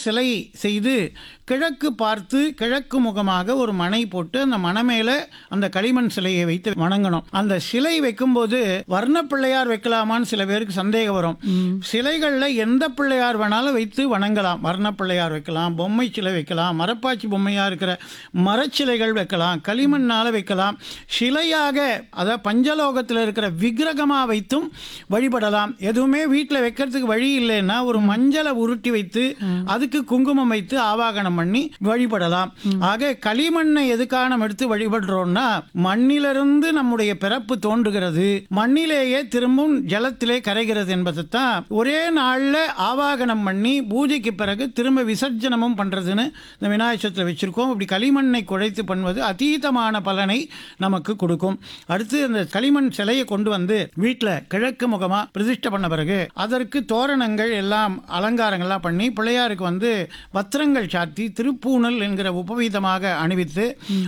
சிலை செய்து கிழக்கு பார்த்து கிழக்கு முகமாக ஒரு மனை போட்டு அந்த மனை மேல அந்த களிமண் சிலையை வைத்து வணங்கணும் அந்த சிலை வைக்கும்போது வர்ண பிள்ளையார் வைக்கலாமான்னு சில பேருக்கு சந்தேகம் வரும் சிலைகள்ல எந்த பிள்ளையார் வேணாலும் வைத்து வணங்கலாம் வர்ண பிள்ளையார் வைக்கலாம் பொம்மை சிலை வைக்கலாம் மரப்பாச்சி பொம்மையா இருக்கிற மரச்சிலைகள் வைக்கலாம் களிமண்ணால வைக்கலாம் சிலையாக அதாவது பஞ்சலோகத்தில் இருக்கிற விக்கிரகமா வைத்தும் வழிபடலாம் எதுவுமே வீட்டில் வைக்கிறதுக்கு வழி இல்லைன்னா ஒரு மஞ்சளை உருட்டி வைத்து அதுக்கு குங்குமம் வைத்து ஆவாகனம் பண்ணி வழிபடலாம் ஆக களிமண்ணை எதுக்காக நம்ம எடுத்து வழிபடுறோம்னா மண்ணிலிருந்து நம்முடைய பிறப்பு தோன்றுகிறது மண்ணிலேயே திரும்பவும் ஜலத்திலே கரைகிறது என்பதைத்தான் ஒரே நாள்ல ஆவாகனம் பண்ணி பூஜைக்கு பிறகு திரும்ப விசர்ஜனமும் பண்றதுன்னு இந்த விநாயகத்தில் வச்சிருக்கோம் இப்படி களிமண்ணை குழைத்து பண்ணுவது அதீதமான பலனை நமக்கு கொடுக்கும் அடுத்து அந்த களிமண் சிலையை கொண்டு வந்து வீட்டில் கிழக்கு முகமா பிரதிஷ்டை பண்ண பிறகு அதற்கு தோரணங்கள் எல்லாம் அலங்காரங்கள்லாம் பண்ணி பிள்ளையாருக்கு வந்து வத்திரங்கள் சாத்தி திருப்பூணல் என்கிற உபவீதமாக அணிவித்து